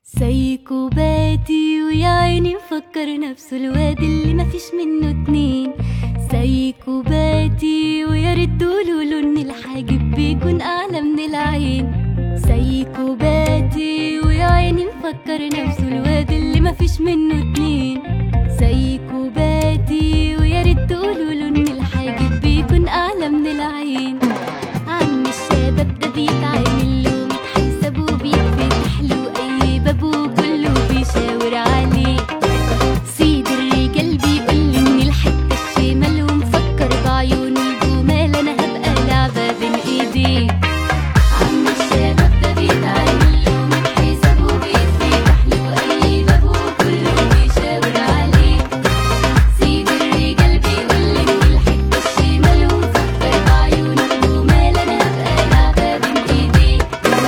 سايكوباتي ويا عيني مفكر نفسه الواد اللي مفيش منه اتنين سايكوباتي ويا ريت تقولوله ان الحاجب بيكون اعلى من العين سايكوباتي ويا عيني مفكر نفسه الواد اللي مفيش منه اتنين سايكوباتي ويا ريت تقولوله ان الحاجب بيكون اعلى من العين عم الشباب ده بيتعامل له متحسب وبيتفتح له اي باب وكله بيشاور عليه سيد الرجال بيقول لي ان الحته الشمال ومفكر بعيونه الجمال انا هبقى لعبه بين ايديه عم الشباب ده بيتعامل له متحسب وبيتفتح له اي باب وكله بيشاور عليه سيد الرجال بيقول لي ان الحته الشمال ومفكر بعيونه الجمال انا هبقى لعبه بين ايديه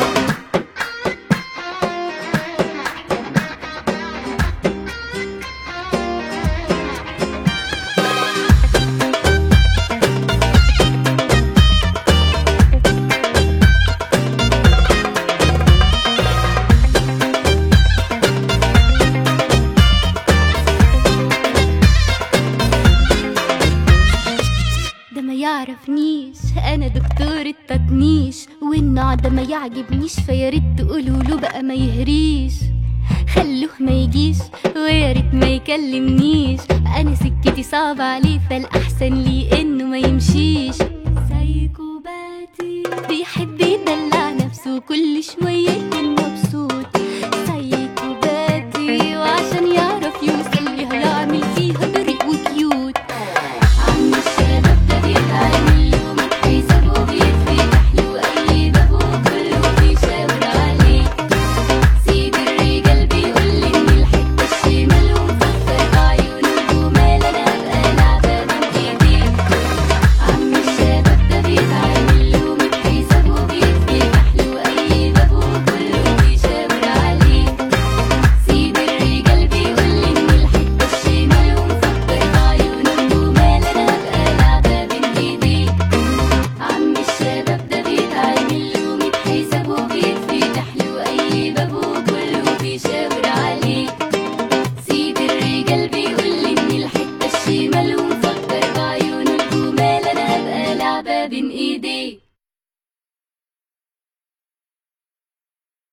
ده ما يعرفنيش انا دكتور التطنيش والنوع ده ما يعجبنيش فيا ريت تقولوا له بقى ما يهريش خلوه ما يجيش ويا ريت ما يكلمنيش انا سكتي صعب عليه فالاحسن لي انه ما يمشيش سايكوباتي بيحب يدلع نفسه كل شويه